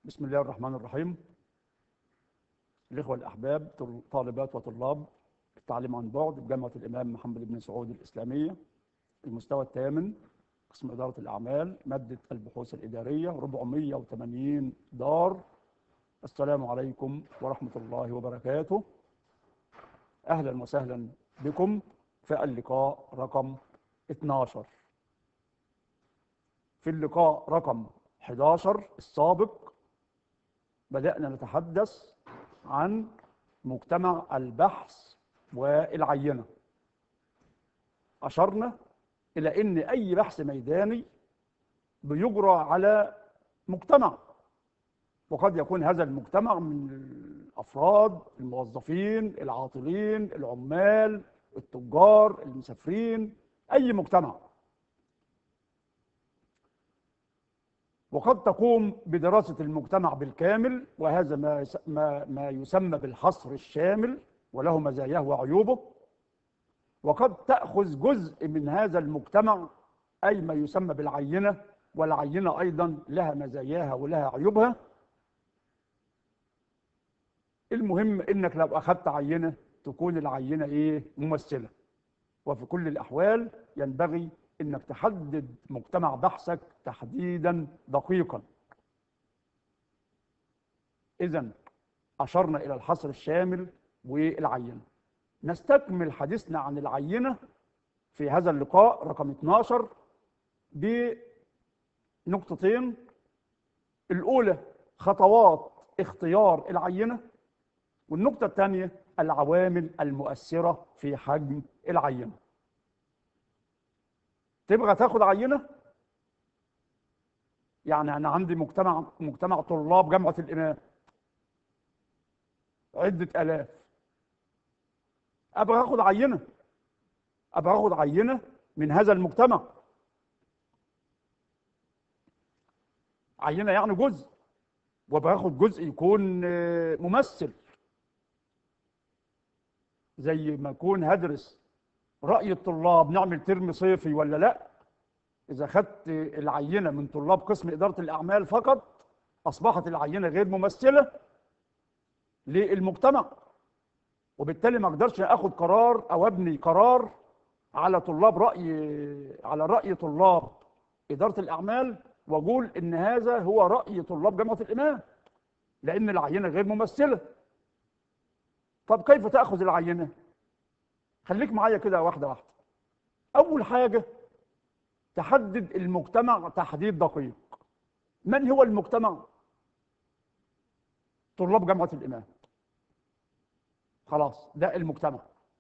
بسم الله الرحمن الرحيم الإخوة الأحباب طالبات وطلاب التعليم عن بعد بجامعة الإمام محمد بن سعود الإسلامية المستوى الثامن قسم إدارة الأعمال مادة البحوث الإدارية 480 دار السلام عليكم ورحمة الله وبركاته أهلا وسهلا بكم في اللقاء رقم 12 في اللقاء رقم 11 السابق بدأنا نتحدث عن مجتمع البحث والعينة أشرنا إلى أن أي بحث ميداني بيجرى على مجتمع وقد يكون هذا المجتمع من الأفراد الموظفين العاطلين العمال التجار المسافرين أي مجتمع وقد تقوم بدراسة المجتمع بالكامل وهذا ما ما ما يسمى بالحصر الشامل وله مزاياه وعيوبه وقد تأخذ جزء من هذا المجتمع أي ما يسمى بالعينة والعينة أيضا لها مزاياها ولها عيوبها المهم إنك لو أخذت عينة تكون العينة إيه ممثلة وفي كل الأحوال ينبغي انك تحدد مجتمع بحثك تحديدا دقيقا اذا اشرنا الى الحصر الشامل والعينه نستكمل حديثنا عن العينه في هذا اللقاء رقم 12 بنقطتين الاولى خطوات اختيار العينه والنقطه الثانيه العوامل المؤثره في حجم العينه تبغى تاخد عينه يعني انا عندي مجتمع مجتمع طلاب جامعه الامام عده الاف ابغى اخد عينه ابغى اخد عينه من هذا المجتمع عينه يعني جزء وباخد جزء يكون ممثل زي ما اكون هدرس رأي الطلاب نعمل ترم صيفي ولا لا إذا خدت العينة من طلاب قسم إدارة الأعمال فقط أصبحت العينة غير ممثلة للمجتمع وبالتالي ما اقدرش اخد قرار او ابني قرار على طلاب راي على راي طلاب اداره الاعمال واقول ان هذا هو راي طلاب جامعه الامام لان العينه غير ممثله طب كيف تاخذ العينه خليك معايا كده واحده واحده اول حاجه تحدد المجتمع تحديد دقيق من هو المجتمع طلاب جامعه الامام خلاص ده المجتمع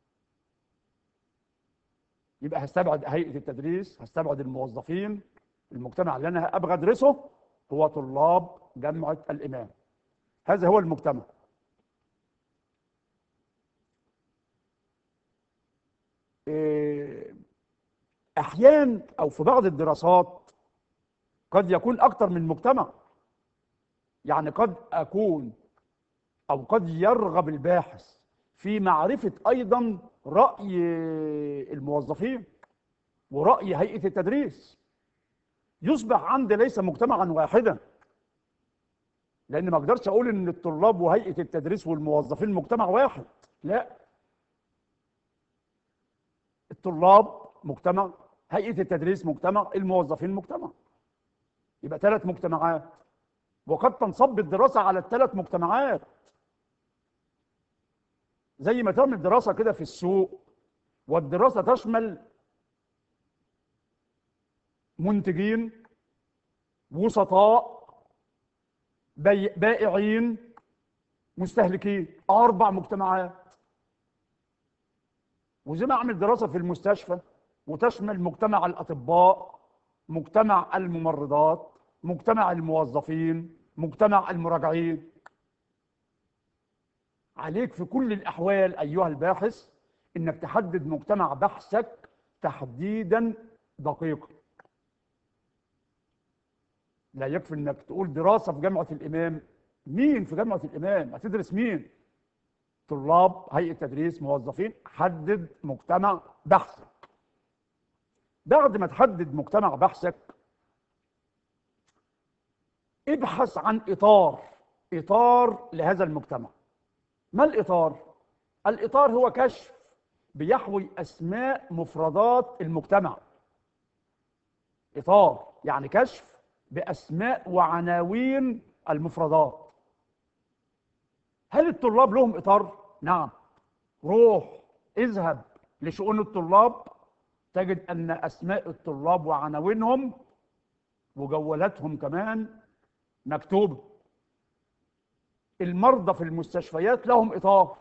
يبقى هستبعد هيئه التدريس هستبعد الموظفين المجتمع اللي انا ابغى ادرسه هو طلاب جامعه الامام هذا هو المجتمع احيان او في بعض الدراسات قد يكون اكتر من مجتمع يعني قد اكون او قد يرغب الباحث في معرفه ايضا راي الموظفين وراي هيئه التدريس يصبح عندي ليس مجتمعا واحدا لان ما اقدرش اقول ان الطلاب وهيئه التدريس والموظفين مجتمع واحد لا الطلاب مجتمع هيئه التدريس مجتمع الموظفين مجتمع يبقى ثلاث مجتمعات وقد تنصب الدراسه على الثلاث مجتمعات زي ما تعمل دراسه كده في السوق والدراسه تشمل منتجين وسطاء بائعين مستهلكين اربع مجتمعات وزي ما اعمل دراسه في المستشفى وتشمل مجتمع الاطباء مجتمع الممرضات مجتمع الموظفين مجتمع المراجعين عليك في كل الاحوال ايها الباحث انك تحدد مجتمع بحثك تحديدا دقيقا لا يكفي انك تقول دراسه في جامعه الامام مين في جامعه الامام هتدرس مين طلاب هيئه تدريس موظفين حدد مجتمع بحثك بعد ما تحدد مجتمع بحثك ابحث عن إطار إطار لهذا المجتمع ما الإطار؟ الإطار هو كشف بيحوي أسماء مفردات المجتمع إطار يعني كشف بأسماء وعناوين المفردات هل الطلاب لهم إطار؟ نعم روح اذهب لشؤون الطلاب تجد أن أسماء الطلاب وعناوينهم وجولاتهم كمان مكتوبة المرضى في المستشفيات لهم إطار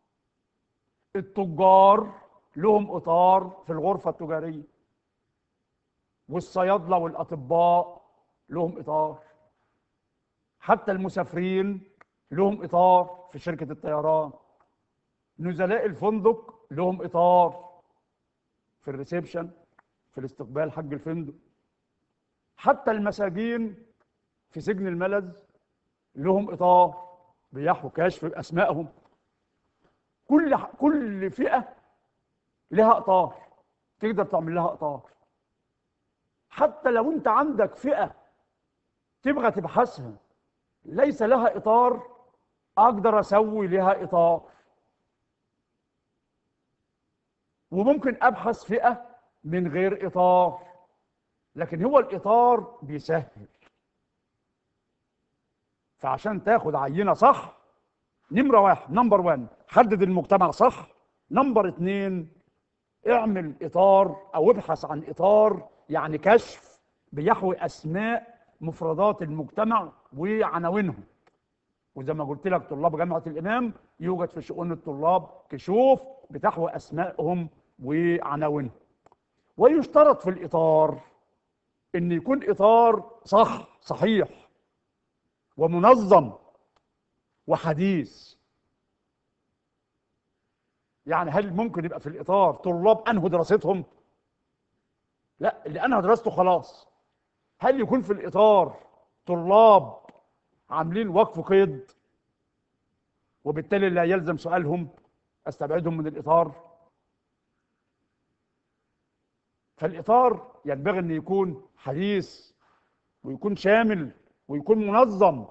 التجار لهم إطار في الغرفة التجارية والصيادلة والأطباء لهم إطار حتى المسافرين لهم إطار في شركة الطيران نزلاء الفندق لهم إطار في الريسبشن في الاستقبال حق الفندق حتى المساجين في سجن الملز لهم إطار بيحوي كشف أسمائهم كل كل فئة لها إطار تقدر تعمل لها إطار حتى لو أنت عندك فئة تبغى تبحثها ليس لها إطار أقدر أسوي لها إطار وممكن أبحث فئة من غير إطار لكن هو الإطار بيسهل فعشان تاخد عينة صح نمرة واحد نمبر وان حدد المجتمع صح نمبر اتنين اعمل إطار أو ابحث عن إطار يعني كشف بيحوي أسماء مفردات المجتمع وعناوينهم وزي ما قلت لك طلاب جامعة الإمام يوجد في شؤون الطلاب كشوف بتحوي أسمائهم وعناوينهم ويشترط في الإطار إن يكون إطار صح صحيح ومنظم وحديث يعني هل ممكن يبقى في الإطار طلاب أنهوا دراستهم؟ لا اللي أنهى دراسته خلاص هل يكون في الإطار طلاب عاملين وقف قيد وبالتالي لا يلزم سؤالهم استبعدهم من الإطار فالإطار ينبغي أن يكون حديث ويكون شامل ويكون منظم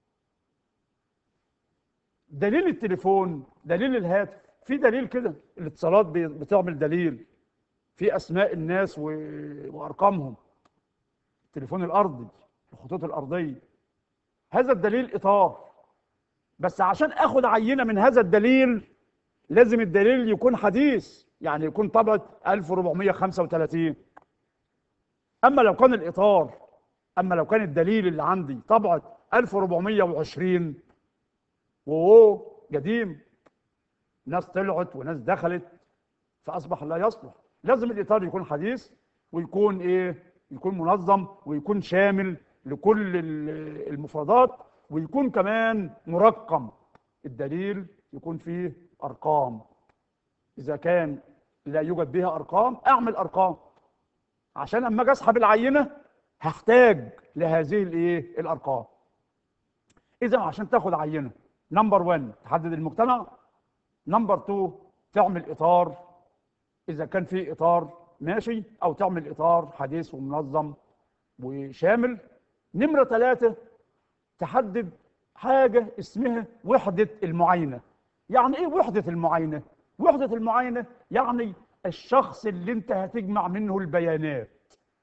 دليل التليفون دليل الهاتف في دليل كده الاتصالات بتعمل دليل في أسماء الناس و... وأرقامهم التليفون الأرضي الخطوط الأرضية هذا الدليل إطار بس عشان أخد عينة من هذا الدليل لازم الدليل يكون حديث يعني يكون طبعة 1435 أما لو كان الإطار أما لو كان الدليل اللي عندي طبعة 1420 وهو قديم ناس طلعت وناس دخلت فأصبح لا يصلح لازم الإطار يكون حديث ويكون إيه يكون منظم ويكون شامل لكل المفردات ويكون كمان مرقم الدليل يكون فيه أرقام إذا كان لا يوجد بها أرقام أعمل أرقام عشان أما أجي أسحب العينة هحتاج لهذه الإيه الأرقام إذا عشان تاخد عينة نمبر 1 تحدد المجتمع نمبر 2 تعمل إطار إذا كان في إطار ماشي أو تعمل إطار حديث ومنظم وشامل نمرة ثلاثة تحدد حاجة اسمها وحدة المعاينة يعني ايه وحدة المعاينة؟ وحدة المعاينة يعني الشخص اللي انت هتجمع منه البيانات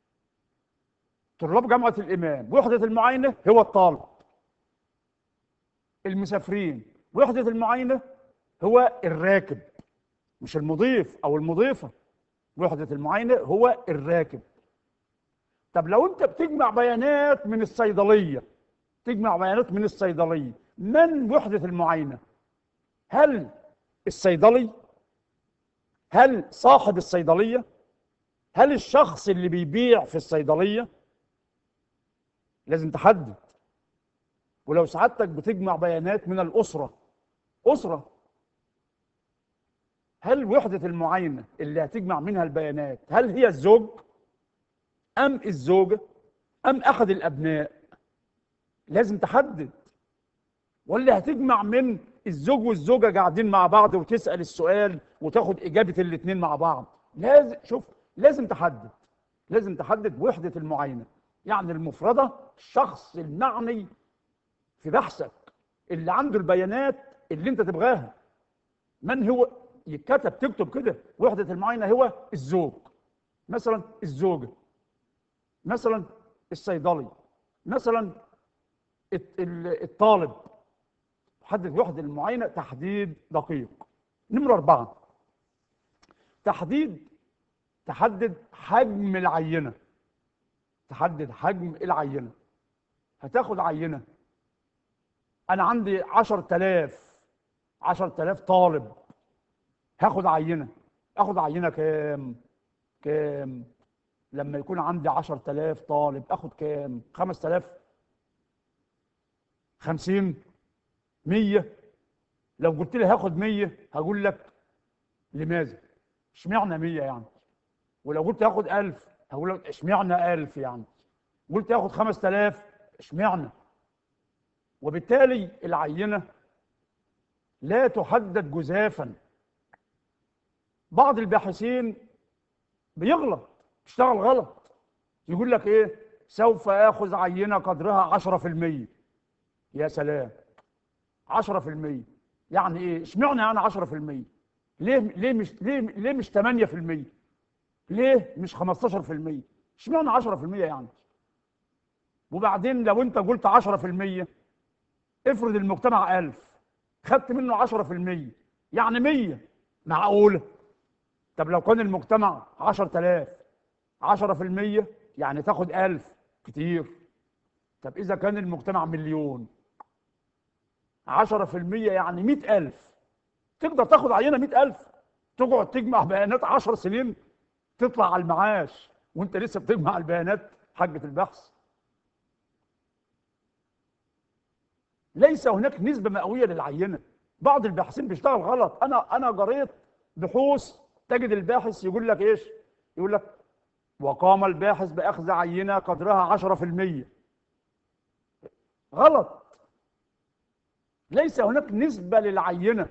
طلاب جامعة الإمام وحدة المعاينة هو الطالب المسافرين وحدة المعاينة هو الراكب مش المضيف أو المضيفة وحدة المعاينة هو الراكب طب لو انت بتجمع بيانات من الصيدلية تجمع بيانات من الصيدلية من وحدة المعاينة هل الصيدلي هل صاحب الصيدلية هل الشخص اللي بيبيع في الصيدلية لازم تحدد ولو سعادتك بتجمع بيانات من الأسرة أسرة هل وحدة المعاينة اللي هتجمع منها البيانات هل هي الزوج أم الزوجة أم أحد الأبناء لازم تحدد ولا هتجمع من الزوج والزوجة قاعدين مع بعض وتسأل السؤال وتاخد إجابة الاتنين مع بعض لازم شوف لازم تحدد لازم تحدد وحدة المعاينة يعني المفردة الشخص المعني في بحثك اللي عنده البيانات اللي انت تبغاها من هو يتكتب تكتب كده وحدة المعاينة هو الزوج مثلا الزوجة مثلا الصيدلي مثلا الت- ال- الطالب تحدد وحدة المعاينة تحديد دقيق نمرة أربعة تحديد تحدد حجم العينة تحدد حجم العينة هتاخد عينة أنا عندي عشر تلاف عشر تلاف طالب هاخد عينة اخد عينة كام كام لما يكون عندي عشر تلاف طالب اخد كام خمس تلاف خمسين مية لو قلت لي هاخد مية هقول لك لماذا اشمعنى مية يعني ولو قلت هاخد ألف هقول لك اشمعنى ألف يعني قلت هاخد خمس تلاف اشمعنى وبالتالي العينة لا تحدد جزافا بعض الباحثين بيغلط يشتغل غلط يقول لك ايه سوف اخذ عينه قدرها 10% يا سلام 10% يعني ايه اشمعنى يعني 10% ليه ليه مش ليه ليه مش 8% ليه مش 15% اشمعنى 10% يعني وبعدين لو انت قلت 10% افرض المجتمع 1000 خدت منه 10% يعني 100 معقوله طب لو كان المجتمع 10000 10% يعني تاخد 1000 كتير طب إذا كان المجتمع مليون 10% يعني 100000 تقدر تاخد عينة 100000 تقعد تجمع بيانات 10 سنين تطلع على المعاش وانت لسه بتجمع البيانات حقة البحث ليس هناك نسبة مئوية للعينة بعض الباحثين بيشتغل غلط انا انا قريت بحوث تجد الباحث يقول لك ايش يقول لك وقام الباحث باخذ عينه قدرها 10% غلط ليس هناك نسبه للعينه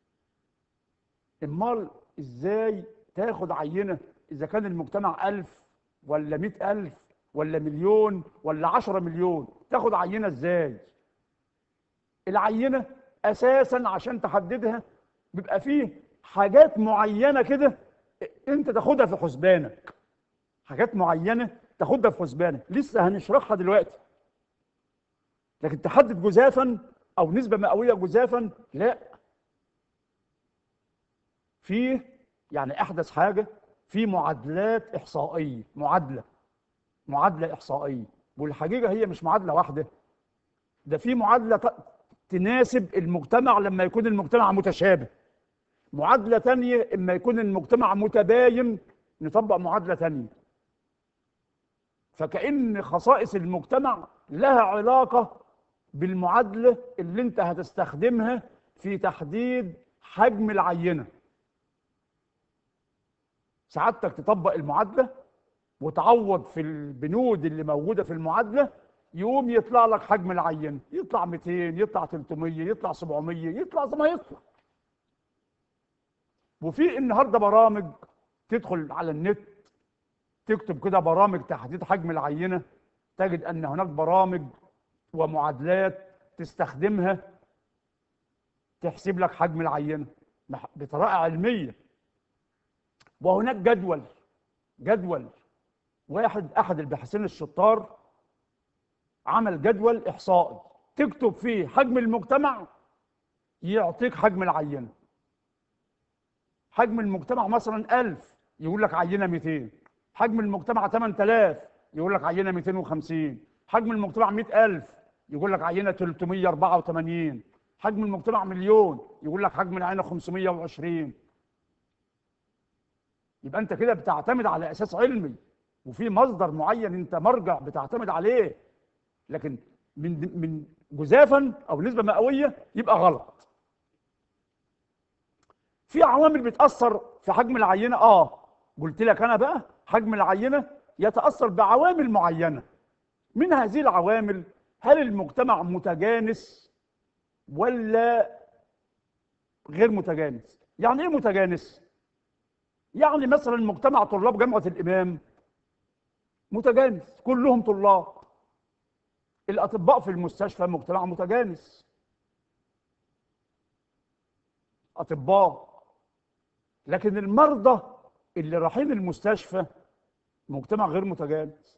امال ازاي تاخد عينه اذا كان المجتمع ألف ولا مئة ألف ولا مليون ولا عشرة مليون تاخد عينه ازاي العينه اساسا عشان تحددها بيبقى فيه حاجات معينه كده انت تاخدها في حسبانك حاجات معينه تاخدها في حسبانك لسه هنشرحها دلوقتي لكن تحدد جزافا او نسبه مئويه جزافا لا في يعني احدث حاجه في معادلات احصائيه معادله معادله احصائيه والحقيقه هي مش معادله واحده ده في معادله ت- تناسب المجتمع لما يكون المجتمع متشابه معادلة تانية إما يكون المجتمع متباين نطبق معادلة تانية فكأن خصائص المجتمع لها علاقة بالمعادلة اللي انت هتستخدمها في تحديد حجم العينة سعادتك تطبق المعادلة وتعوض في البنود اللي موجودة في المعادلة يقوم يطلع لك حجم العينة يطلع 200 يطلع 300 يطلع 700 يطلع زي ما يطلع وفي النهارده برامج تدخل على النت تكتب كده برامج تحديد حجم العينه تجد ان هناك برامج ومعادلات تستخدمها تحسب لك حجم العينه مح- بطريقه علميه وهناك جدول جدول واحد احد الباحثين الشطار عمل جدول احصائي تكتب فيه حجم المجتمع يعطيك حجم العينه حجم المجتمع مثلا 1000 يقول لك عينه 200 حجم المجتمع 8000 يقول لك عينه 250 حجم المجتمع 100000 يقول لك عينه 384 حجم المجتمع مليون يقول لك حجم العينه 520 يبقى انت كده بتعتمد على اساس علمي وفي مصدر معين انت مرجع بتعتمد عليه لكن من من جزافا او نسبه مئويه يبقى غلط في عوامل بتأثر في حجم العينة اه قلت لك انا بقى حجم العينة يتأثر بعوامل معينة من هذه العوامل هل المجتمع متجانس ولا غير متجانس يعني ايه متجانس يعني مثلا مجتمع طلاب جامعة الإمام متجانس كلهم طلاب الاطباء في المستشفى مجتمع متجانس اطباء لكن المرضى اللي رايحين المستشفى مجتمع غير متجانس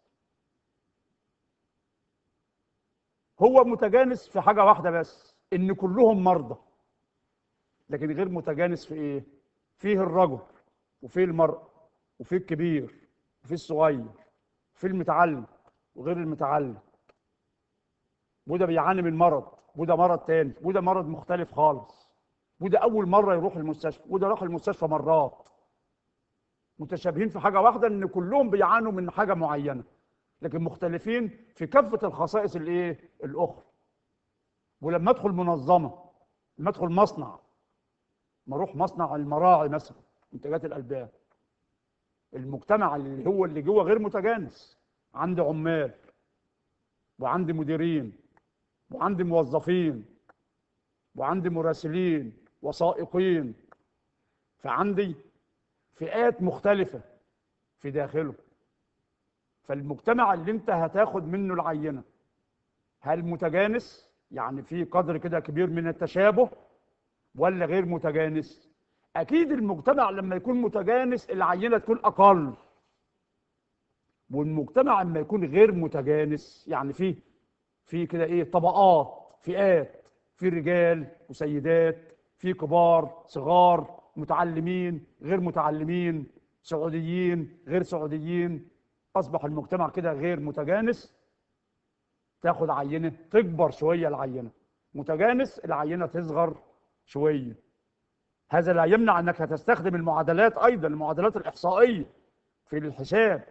هو متجانس في حاجه واحده بس ان كلهم مرضى لكن غير متجانس في ايه فيه الرجل وفيه المرأة وفيه الكبير وفيه الصغير وفيه المتعلم وغير المتعلم وده بيعاني من مرض وده مرض تاني وده مرض مختلف خالص وده اول مره يروح المستشفى وده راح المستشفى مرات متشابهين في حاجه واحده ان كلهم بيعانوا من حاجه معينه لكن مختلفين في كافه الخصائص الايه الاخرى ولما ادخل منظمه لما ادخل مصنع ما اروح مصنع المراعي مثلا منتجات الالبان المجتمع اللي هو اللي جوه غير متجانس عندي عمال وعندي مديرين وعندي موظفين وعندي مراسلين وسائقين فعندي فئات مختلفة في داخله فالمجتمع اللي انت هتاخد منه العينة هل متجانس يعني في قدر كده كبير من التشابه ولا غير متجانس اكيد المجتمع لما يكون متجانس العينة تكون اقل والمجتمع لما يكون غير متجانس يعني فيه في كده ايه طبقات فئات في رجال وسيدات في كبار صغار متعلمين غير متعلمين سعوديين غير سعوديين اصبح المجتمع كده غير متجانس تاخد عينه تكبر شويه العينه متجانس العينه تصغر شويه هذا لا يمنع انك هتستخدم المعادلات ايضا المعادلات الاحصائيه في الحساب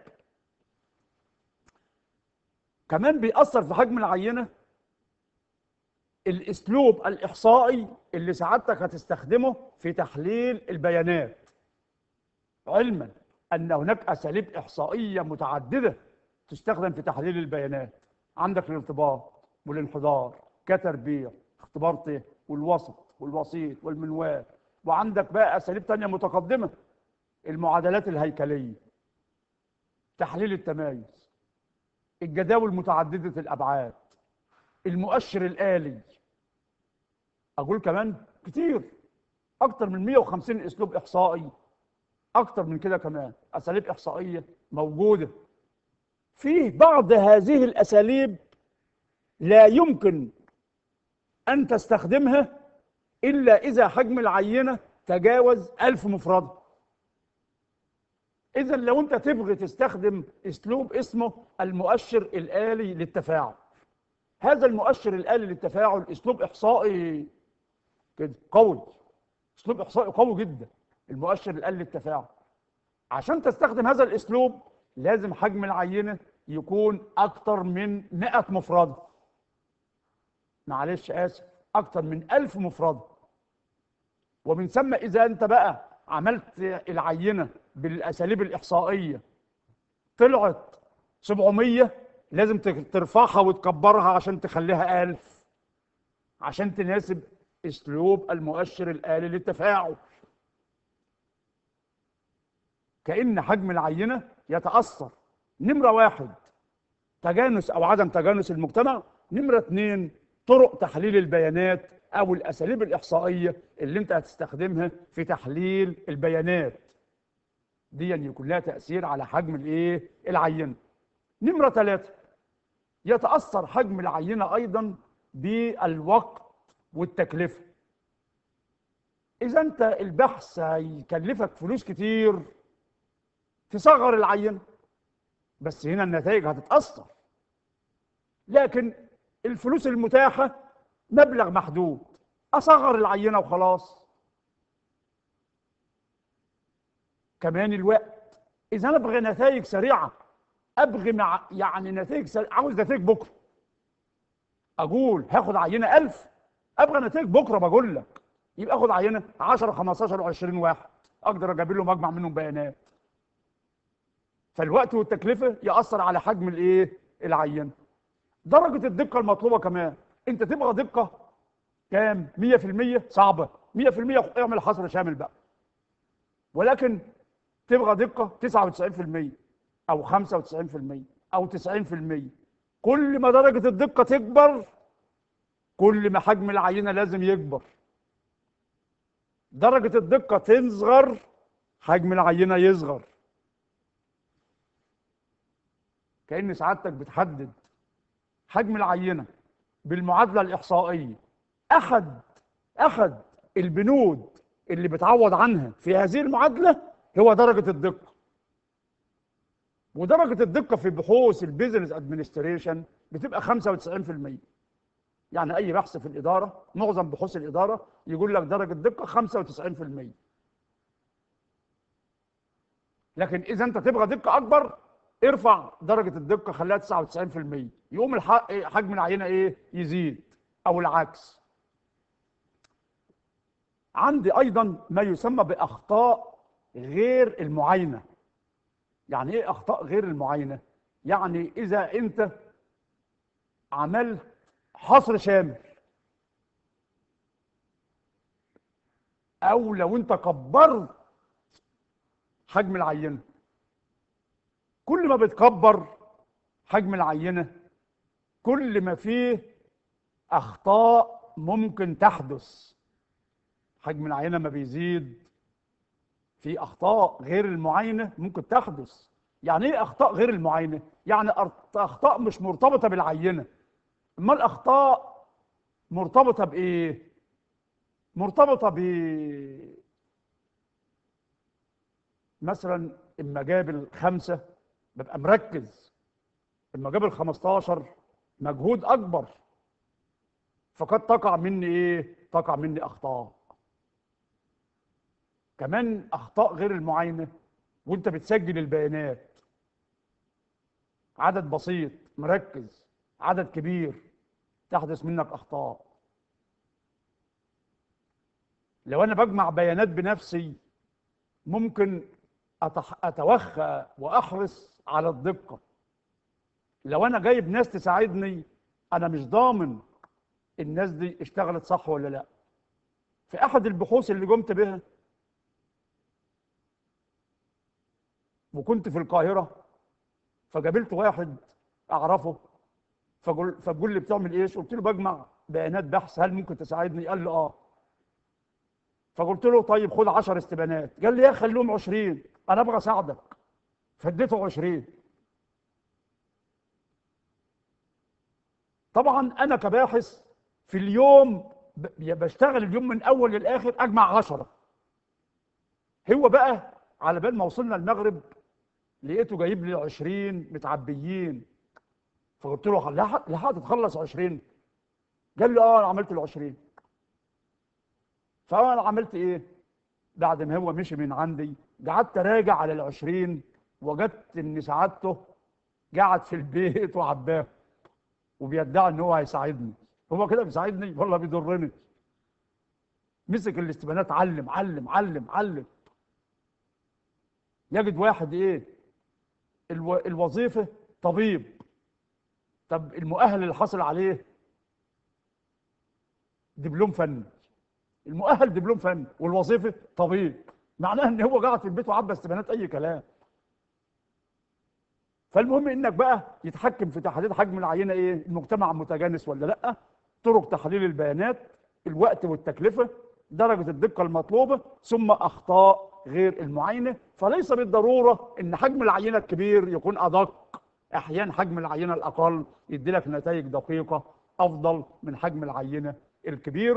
كمان بيأثر في حجم العينه الاسلوب الاحصائي اللي سعادتك هتستخدمه في تحليل البيانات علما ان هناك اساليب احصائيه متعدده تستخدم في تحليل البيانات عندك الارتباط والانحدار كتربيع اختبار ت والوسط والوسيط والمنوال وعندك بقى اساليب تانية متقدمه المعادلات الهيكليه تحليل التمايز الجداول متعدده الابعاد المؤشر الآلي أقول كمان كتير أكتر من 150 أسلوب إحصائي أكتر من كده كمان أساليب إحصائية موجودة في بعض هذه الأساليب لا يمكن أن تستخدمها إلا إذا حجم العينة تجاوز ألف مفردة إذا لو أنت تبغي تستخدم أسلوب اسمه المؤشر الآلي للتفاعل هذا المؤشر الآلي للتفاعل اسلوب احصائي كده قوي اسلوب احصائي قوي جدا المؤشر الآلي للتفاعل عشان تستخدم هذا الاسلوب لازم حجم العينة يكون اكتر من 100 مفردة معلش اسف اكتر من 1000 مفردة ومن ثم اذا انت بقى عملت العينة بالاساليب الاحصائية طلعت 700 لازم ترفعها وتكبرها عشان تخليها ألف عشان تناسب اسلوب المؤشر الآلي للتفاعل كأن حجم العينة يتأثر نمرة واحد تجانس أو عدم تجانس المجتمع نمرة اتنين طرق تحليل البيانات أو الأساليب الإحصائية اللي أنت هتستخدمها في تحليل البيانات دي يكون لها تأثير على حجم الإيه؟ العينة نمرة ثلاثة يتأثر حجم العينة أيضا بالوقت والتكلفة إذا أنت البحث هيكلفك فلوس كتير تصغر العينة بس هنا النتائج هتتأثر لكن الفلوس المتاحة مبلغ محدود أصغر العينة وخلاص كمان الوقت إذا أنا أبغى نتائج سريعة ابغي مع يعني نتائج سل... عاوز نتائج بكره اقول هاخد عينه 1000 ابغى نتائج بكره بقول لك يبقى اخد عينه 10 15 و20 واحد اقدر اجيب له مجمع منهم بيانات فالوقت والتكلفه ياثر على حجم الايه العينه درجه الدقه المطلوبه كمان انت تبغى دقه كام 100% صعبه 100% اعمل حصر شامل بقى ولكن تبغى دقه 99% او 95% او 90% كل ما درجة الدقة تكبر كل ما حجم العينة لازم يكبر درجة الدقة تصغر حجم العينة يصغر كأن سعادتك بتحدد حجم العينة بالمعادلة الإحصائية أحد أحد البنود اللي بتعوض عنها في هذه المعادلة هو درجة الدقة ودرجة الدقة في بحوث البيزنس ادمنستريشن بتبقى 95% يعني أي بحث في الإدارة معظم بحوث الإدارة يقول لك درجة دقة 95% لكن إذا أنت تبغى دقة أكبر ارفع درجة الدقة خليها 99% يقوم الح- حجم العينة إيه؟ يزيد أو العكس عندي أيضا ما يسمى بأخطاء غير المعاينة يعني ايه اخطاء غير المعاينه يعني اذا انت عملت حصر شامل او لو انت كبرت حجم العينه كل ما بتكبر حجم العينه كل ما فيه اخطاء ممكن تحدث حجم العينه ما بيزيد في اخطاء غير المعاينه ممكن تحدث يعني ايه اخطاء غير المعاينه يعني أر- اخطاء مش مرتبطه بالعينه امال اخطاء مرتبطه بايه مرتبطه ب مثلا اما جاب الخمسه ببقى مركز اما جاب ال 15 مجهود اكبر فقد تقع مني ايه تقع مني اخطاء كمان اخطاء غير المعاينه وانت بتسجل البيانات عدد بسيط مركز عدد كبير تحدث منك اخطاء لو انا بجمع بيانات بنفسي ممكن أتح... اتوخى واحرص على الدقه لو انا جايب ناس تساعدني انا مش ضامن الناس دي اشتغلت صح ولا لا في احد البحوث اللي قمت بها وكنت في القاهرة فقابلت واحد أعرفه فقول فبقول لي بتعمل إيش؟ قلت له بجمع بيانات بحث هل ممكن تساعدني؟ قال لي آه فقلت له طيب خد 10 استبيانات قال لي يا خليهم 20 أنا أبغى أساعدك فاديته 20 طبعا أنا كباحث في اليوم ب- بشتغل اليوم من أول للآخر أجمع 10 هو بقى على بال ما وصلنا المغرب لقيته جايب لي 20 متعبيين فقلت له لحق لحق تخلص 20 قال لي اه انا عملت ال 20 فانا عملت ايه بعد ما هو مشي من عندي قعدت اراجع على ال 20 وجدت ان سعادته قعد في البيت وعباه وبيدعي ان هو هيساعدني هو كده بيساعدني ولا بيضرني مسك الاستبيانات علم علم علم علم يجد واحد ايه الو... الوظيفه طبيب طب المؤهل اللي حصل عليه دبلوم فني المؤهل دبلوم فني والوظيفه طبيب معناها ان هو قاعد في البيت وعبى استبيانات اي كلام فالمهم انك بقى يتحكم في تحديد حجم العينه ايه المجتمع متجانس ولا لا طرق تحليل البيانات الوقت والتكلفه درجه الدقه المطلوبه ثم اخطاء غير المعاينه فليس بالضروره ان حجم العينه الكبير يكون ادق احيانا حجم العينه الاقل يدي لك نتائج دقيقه افضل من حجم العينه الكبير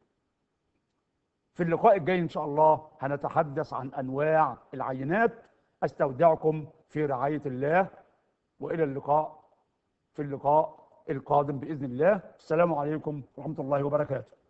في اللقاء الجاي ان شاء الله هنتحدث عن انواع العينات استودعكم في رعايه الله والى اللقاء في اللقاء القادم باذن الله السلام عليكم ورحمه الله وبركاته